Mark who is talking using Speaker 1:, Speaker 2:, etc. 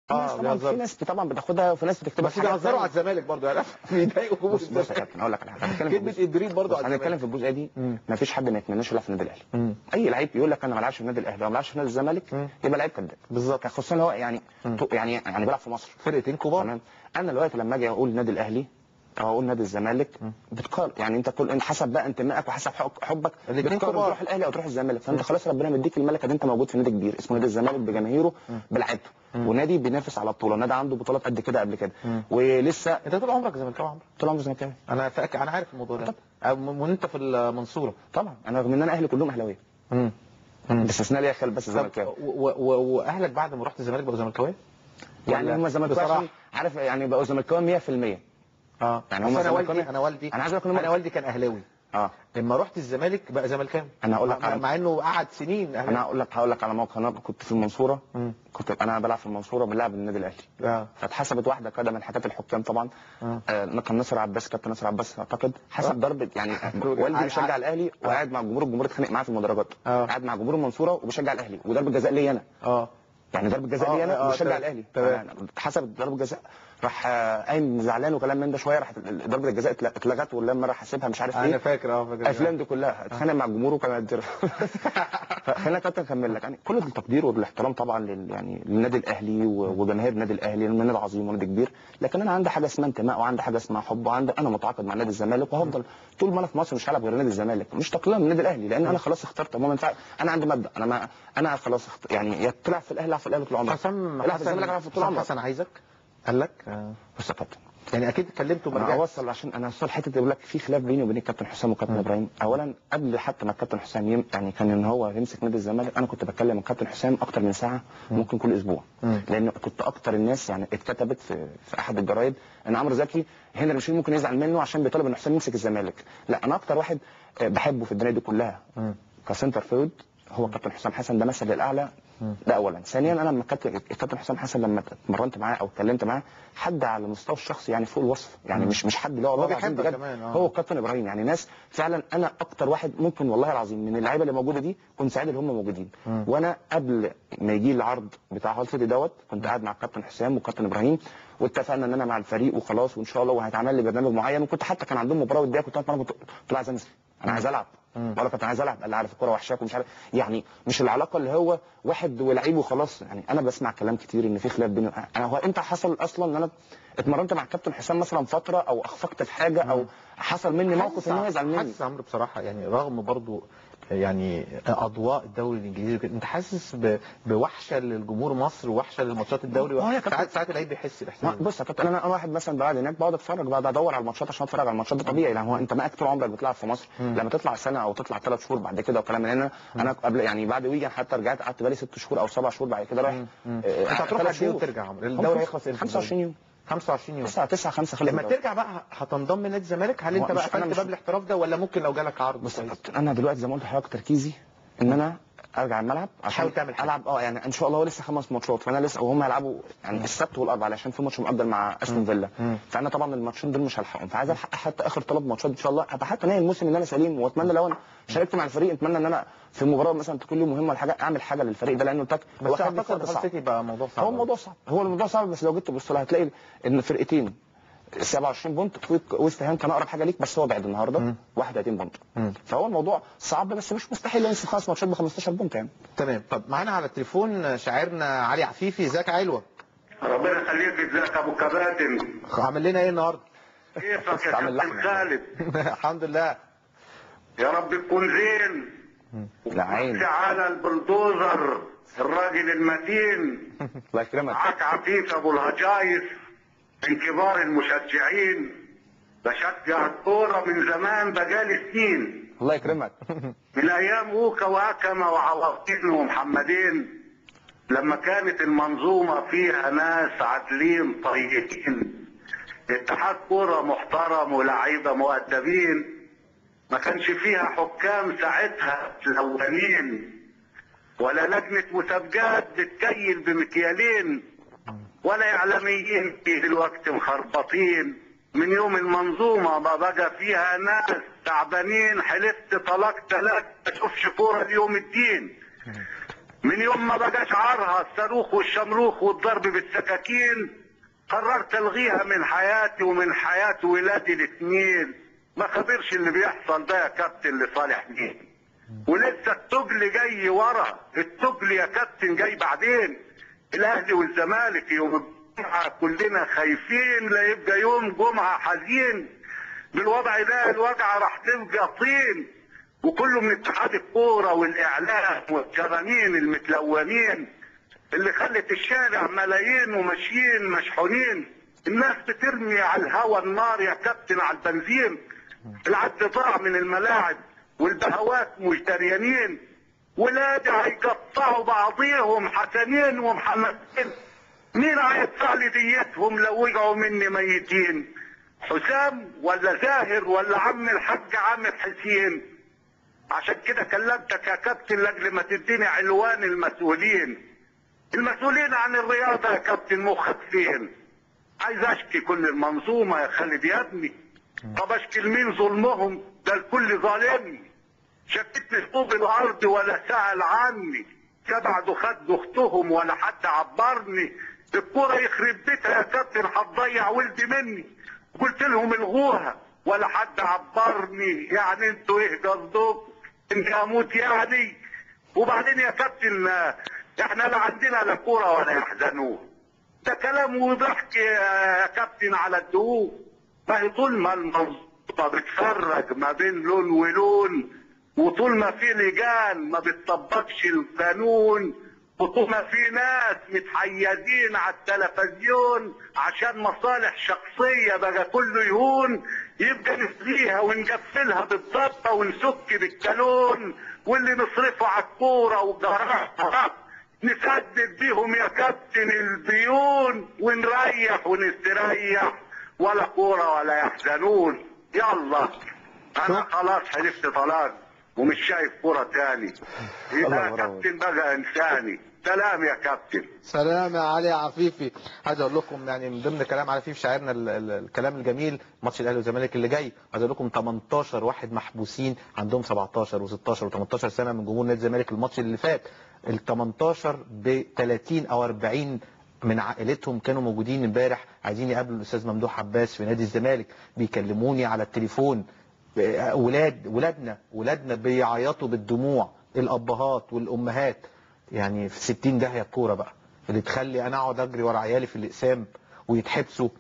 Speaker 1: في
Speaker 2: آه،
Speaker 1: ناس طبعا
Speaker 2: بيهزروا.
Speaker 1: في ناس طبعا بتاخدها وفي ناس بتكتبها
Speaker 2: بس
Speaker 1: في حاجات
Speaker 2: بيهزروا
Speaker 1: تانية.
Speaker 2: على الزمالك برضه يعني بيضايقوا جمهور
Speaker 1: بص بص يا
Speaker 2: الزمالك
Speaker 1: كابتن هقول لك على حاجه هنتكلم في
Speaker 2: كلمه
Speaker 1: الجزء-
Speaker 2: ادريب برضه
Speaker 1: بص
Speaker 2: على
Speaker 1: هنتكلم في
Speaker 2: الزمالك
Speaker 1: الجزئيه دي
Speaker 2: مم.
Speaker 1: ما فيش حد ما يتمناش يلعب في النادي الاهلي
Speaker 2: مم.
Speaker 1: اي لعيب يقول لك انا ما بلعبش في النادي الاهلي او ما بلعبش في نادي الزمالك
Speaker 2: مم.
Speaker 1: يبقى لعيب كذاب
Speaker 2: بالظبط
Speaker 1: خصوصا لو هو يعني
Speaker 2: مم.
Speaker 1: تو- يعني يعني بيلعب في مصر
Speaker 2: فرقتين كبار
Speaker 1: تمام انا دلوقتي لما اجي اقول نادي الاهلي او اقول نادي الزمالك بتقارن يعني انت كل انت حسب بقى انتمائك وحسب حب- حبك
Speaker 2: الاتنين
Speaker 1: بتقارن
Speaker 2: كبار.
Speaker 1: تروح الاهلي او تروح الزمالك فانت خلاص ربنا مديك الملكه دي انت موجود في نادي كبير اسمه نادي الزمالك بجماهيره بلعبته ونادي بينافس على بطوله نادي عنده بطولات قد كده قبل كده
Speaker 2: مم.
Speaker 1: ولسه
Speaker 2: انت طول عمرك زملكاوي يا عمرو
Speaker 1: طول عمري زملكاوي
Speaker 2: انا فاكر انا عارف الموضوع ده
Speaker 1: طب.
Speaker 2: أم- وانت في المنصوره
Speaker 1: طبعا انا رغم ان انا اهلي كلهم اهلاويه
Speaker 2: امم
Speaker 1: باستثناء ليا خال بس
Speaker 2: طب
Speaker 1: زملكاوي
Speaker 2: و- و- واهلك بعد ما رحت الزمالك بقوا زملكاويه؟
Speaker 1: يعني
Speaker 2: ولا
Speaker 1: هم زملكاويه
Speaker 2: بصراحة؟
Speaker 1: عشان عارف يعني بقوا زملكاويه 100%
Speaker 2: اه
Speaker 1: يعني
Speaker 2: يعني
Speaker 1: هم
Speaker 2: انا والدي
Speaker 1: زملكاوية.
Speaker 2: انا والدي
Speaker 1: أنا عايز أقول لك إن هم-
Speaker 2: انا والدي كان اهلاوي
Speaker 1: اه
Speaker 2: لما رحت الزمالك بقى زملكاوي
Speaker 1: أنا هقول لك
Speaker 2: مع,
Speaker 1: على-
Speaker 2: مع انه قعد سنين
Speaker 1: انا
Speaker 2: اهلاوي
Speaker 1: هقول لك هقول لك على موقع انا كنت في المنصوره
Speaker 2: مم.
Speaker 1: كنت انا بلعب في المنصوره بنلعب النادي الاهلي
Speaker 2: اه
Speaker 1: فاتحسبت واحده كده من حاجات الحكام طبعا
Speaker 2: آه.
Speaker 1: آه كان نصر عباس كابتن نصر عباس اعتقد
Speaker 2: آه.
Speaker 1: حسب ضربه يعني والدي بيشجع الاهلي وقاعد مع الجمهور الجمهور اتخانق معاه في المدرجات
Speaker 2: آه.
Speaker 1: قاعد مع جمهور المنصوره وبيشجع الاهلي وضربه جزاء ليا انا
Speaker 2: اه
Speaker 1: يعني ضربه جزاء
Speaker 2: آه،
Speaker 1: ليا انا
Speaker 2: آه،
Speaker 1: وبشجع
Speaker 2: تمام.
Speaker 1: الاهلي
Speaker 2: تمام.
Speaker 1: حسب ضربه جزاء راح آه، قايم زعلان وكلام من ده شويه راح ضربه الجزاء اتل- اتلغت ولما راح حاسبها مش عارف
Speaker 2: انا
Speaker 1: ايه
Speaker 2: فاكر اه فاكر
Speaker 1: الافلام دي كلها اتخانق مع الجمهور وكان قدر خلينا كابتن نكمل لك يعني كل التقدير والاحترام طبعا لل يعني للنادي الاهلي و- وجماهير النادي الاهلي لأنه نادي عظيم ونادي كبير لكن انا عندي حاجه اسمها انتماء وعندي حاجه اسمها حب وعندي انا متعاقد مع نادي الزمالك وهفضل طول ما انا في مصر مش هلعب غير نادي الزمالك مش تقليلا من النادي الاهلي لان انا خلاص اخترت عموما فع- انا عندي مبدا انا ما انا خلاص اخت... يعني يا تلعب في الاهلي العب في الاهلي طول عمرك
Speaker 2: حسام
Speaker 1: العب في الزمالك العب في طول
Speaker 2: حسام
Speaker 1: عمرك
Speaker 2: حسن عايزك قال لك آه.
Speaker 1: بص يا كابتن
Speaker 2: يعني اكيد كلمته
Speaker 1: انا
Speaker 2: مرجع
Speaker 1: اوصل عشان انا اوصل حته يقول لك في خلاف بيني وبين الكابتن حسام والكابتن ابراهيم اولا قبل حتى ما الكابتن حسام يم... يعني كان ان هو يمسك نادي الزمالك انا كنت بتكلم الكابتن حسام اكتر من ساعه ممكن كل اسبوع
Speaker 2: مم.
Speaker 1: لان كنت اكتر الناس يعني اتكتبت في, في احد الجرايد ان عمرو زكي هنا المشير ممكن يزعل منه عشان بيطالب ان حسام يمسك الزمالك لا انا اكتر واحد آه، بحبه في الدنيا دي كلها
Speaker 2: مم.
Speaker 1: كسنتر فيلد هو الكابتن حسام حسن ده مثل الاعلى ده اولا ثانيا انا لما الكابتن الكابتن حسام حسن لما اتمرنت معاه او اتكلمت معاه حد على المستوى الشخصي يعني فوق الوصف يعني مش مش حد اللي هو
Speaker 2: هو
Speaker 1: والله العظيم
Speaker 2: بيحبك
Speaker 1: بجد
Speaker 2: كمان، آه.
Speaker 1: هو الكابتن ابراهيم يعني ناس فعلا انا اكتر واحد ممكن والله العظيم من اللعيبه اللي موجوده دي كنت سعيد ان هم موجودين
Speaker 2: مم.
Speaker 1: وانا قبل ما يجي لي العرض بتاع هول سيتي دوت كنت قاعد مع الكابتن حسام والكابتن ابراهيم واتفقنا ان انا مع الفريق وخلاص وان شاء الله وهيتعمل لي برنامج معين وكنت حتى كان عندهم مباراه وديه كنت انا كنت قلت له عايز انزل انا عايز العب
Speaker 2: مم.
Speaker 1: ولا كنت عايز العب قال لي عارف الكوره وحشاك ومش عارف يعني مش العلاقه اللي هو واحد ولعيب وخلاص يعني انا بسمع كلام كتير ان في خلاف بيني انا هو امتى حصل اصلا ان انا اتمرنت مع الكابتن حسام مثلا فتره او اخفقت في حاجه او حصل مني موقف ان هو يزعل مني
Speaker 2: حاسس عمرو بصراحه يعني رغم برضو يعني اضواء الدوري الانجليزي وكده، انت حاسس ب- بوحشه للجمهور مصر ووحشه للماتشات الدوري
Speaker 1: آه يا كابتن.
Speaker 2: ساعات ساعات اللعيب بيحس
Speaker 1: ما-
Speaker 2: الاحساس ده.
Speaker 1: بص يا كابتن انا انا واحد مثلا بقعد هناك بقعد اتفرج بقعد ادور على الماتشات عشان اتفرج على الماتشات ده طبيعي لان هو انت معاك طول عمرك بتلعب في مصر
Speaker 2: مم.
Speaker 1: لما تطلع سنه او تطلع ثلاث شهور بعد كده وكلام من هنا انا قبل يعني بعد ويجن حتى رجعت قعدت بقالي ست شهور او سبع شهور بعد كده رايح
Speaker 2: مم. مم.
Speaker 1: آه،
Speaker 2: انت هتروح
Speaker 1: ثلاث
Speaker 2: قد ايه
Speaker 1: شهور.
Speaker 2: وترجع يا عمرو الدوري هيخلص امتى
Speaker 1: 25 يوم
Speaker 2: 25 يوم
Speaker 1: 9 9 5 خلص
Speaker 2: لما
Speaker 1: الدوري.
Speaker 2: ترجع بقى هتنضم لنادي الزمالك هل
Speaker 1: هو
Speaker 2: انت بقى
Speaker 1: مش- أنا
Speaker 2: قفلت
Speaker 1: مش-
Speaker 2: باب الاحتراف ده ولا ممكن لو جالك عرض
Speaker 1: بص يا
Speaker 2: كويس؟
Speaker 1: كابتن انا دلوقتي زي ما قلت لحضرتك تركيزي ان انا ارجع الملعب عشان
Speaker 2: تحاول تعمل حاجة.
Speaker 1: العب اه يعني ان شاء الله هو لسه خمس ماتشات فانا لسه وهم هيلعبوا يعني السبت والاربعاء عشان في ماتش مقدر مع استون فيلا
Speaker 2: مم.
Speaker 1: فانا طبعا الماتشين دول مش هلحقهم فعايز الحق حتى اخر ثلاث ماتشات ان شاء الله ابقى حتى نهايه الموسم ان انا سليم واتمنى لو انا شاركت مع الفريق اتمنى ان انا في مباراه مثلا تكون لي مهمه ولا حاجه اعمل حاجه للفريق ده لانه قلت لك هو
Speaker 2: بس
Speaker 1: خد لي
Speaker 2: اعتقد
Speaker 1: فرصة
Speaker 2: هول
Speaker 1: صعبة.
Speaker 2: سيتي بقى موضوع صعب
Speaker 1: هو الموضوع صعب هو الموضوع صعب بس لو جيت تبص لها هتلاقي ان فرقتين 27 بونت ويست هام كان اقرب حاجه ليك بس هو بعد النهارده
Speaker 2: مم.
Speaker 1: 31 بونت
Speaker 2: مم.
Speaker 1: فهو الموضوع صعب بس مش مستحيل ينسى خمس ماتشات ب 15 بونت يعني
Speaker 2: تمام طب معانا على التليفون شاعرنا علي عفيفي ازيك يا علوه
Speaker 3: ربنا يخليك ازيك ابو كباتن
Speaker 2: عامل لنا ايه النهارده
Speaker 3: كيفك يا
Speaker 1: تعمل
Speaker 3: كابتن
Speaker 1: لحمة.
Speaker 3: خالد
Speaker 2: الحمد لله
Speaker 3: يا رب تكون زين
Speaker 1: لا عين
Speaker 3: على البلدوزر الراجل المتين
Speaker 1: الله يكرمك
Speaker 3: معاك عفيف ابو الهجايس من كبار المشجعين بشجع الكوره من زمان بقالي سنين
Speaker 1: الله يكرمك
Speaker 3: من ايام اوكا واكما وعواطين ومحمدين لما كانت المنظومه فيها ناس عادلين طيبين اتحاد كوره محترم ولاعيبه مؤدبين ما كانش فيها حكام ساعتها الاولانيين ولا لجنه مسابقات بتكيل بمكيالين ولا اعلاميين في الوقت مخربطين من يوم المنظومه ما بقى فيها ناس تعبانين حلفت طلاق ثلاث ما اشوفش كوره ليوم الدين من يوم ما بقى شعارها الصاروخ والشمروخ والضرب بالسكاكين قررت الغيها من حياتي ومن حياة ولادي الاثنين ما خبرش اللي بيحصل ده يا كابتن لصالح مين ولسه التجل جاي ورا التجل يا كابتن جاي بعدين الاهلي والزمالك يوم الجمعه كلنا خايفين لا يبقى يوم جمعه حزين بالوضع ده الوجعه راح تبقى طين وكله من اتحاد الكوره والاعلام والجرانين المتلونين اللي خلت الشارع ملايين وماشيين مشحونين الناس بترمي على الهوا النار يا كابتن على البنزين العد ضاع من الملاعب والبهوات مجتريانين ولادي هيقطعوا بعضيهم حسنين ومحمدين مين هيدفع لي ديتهم لو وقعوا مني ميتين حسام ولا زاهر ولا عم الحاج عامر حسين عشان كده كلمتك يا كابتن لاجل ما تديني عنوان المسؤولين المسؤولين عن الرياضه يا كابتن مخك فين عايز اشكي كل المنظومه يا خالد يا ابني طب اشكي لمين ظلمهم ده الكل ظالمني شكتني طوب الارض ولا سأل عني كبعدوا خد اختهم ولا حد عبرني الكوره يخرب بيتها يا كابتن هتضيع ولدي مني قلت لهم الغوها ولا حد عبرني يعني انتوا ايه قصدكم اني اموت يعني وبعدين يا كابتن آه، احنا لا عندنا لا كوره ولا يحزنون ده كلام وضحك يا كابتن على الدهوب ما هي طول ما المنظومه بتفرج ما بين لون ولون وطول ما في لجان ما بتطبقش القانون وطول ما في ناس متحيزين على التلفزيون عشان مصالح شخصية بقى كله يهون يبقى نسقيها ونقفلها بالضبطة ونسك بالكالون واللي نصرفه على الكورة وجراحها نسدد بيهم يا كابتن البيون ونريح ونستريح ولا كورة ولا يحزنون يلا انا خلاص حلفت طلاق ومش شايف كورة تاني
Speaker 1: الله
Speaker 3: يبقى يا
Speaker 1: برافو.
Speaker 3: كابتن بقى انساني سلام يا كابتن
Speaker 2: سلام يا علي عفيفي عايز اقول لكم يعني من ضمن كلام علي عفيفي شاعرنا ال- ال- الكلام الجميل ماتش الاهلي والزمالك اللي جاي عايز اقول لكم 18 واحد محبوسين عندهم 17 و16 و18 سنه من جمهور نادي الزمالك الماتش اللي فات ال 18 ب 30 او 40 من عائلتهم كانوا موجودين امبارح عايزين يقابلوا الاستاذ ممدوح عباس في نادي الزمالك بيكلموني على التليفون آه، ولاد ولادنا ولادنا بيعيطوا بالدموع الابهات والامهات يعني في 60 داهيه الكوره بقى اللي تخلي انا اقعد اجري ورا عيالي في الاقسام ويتحبسوا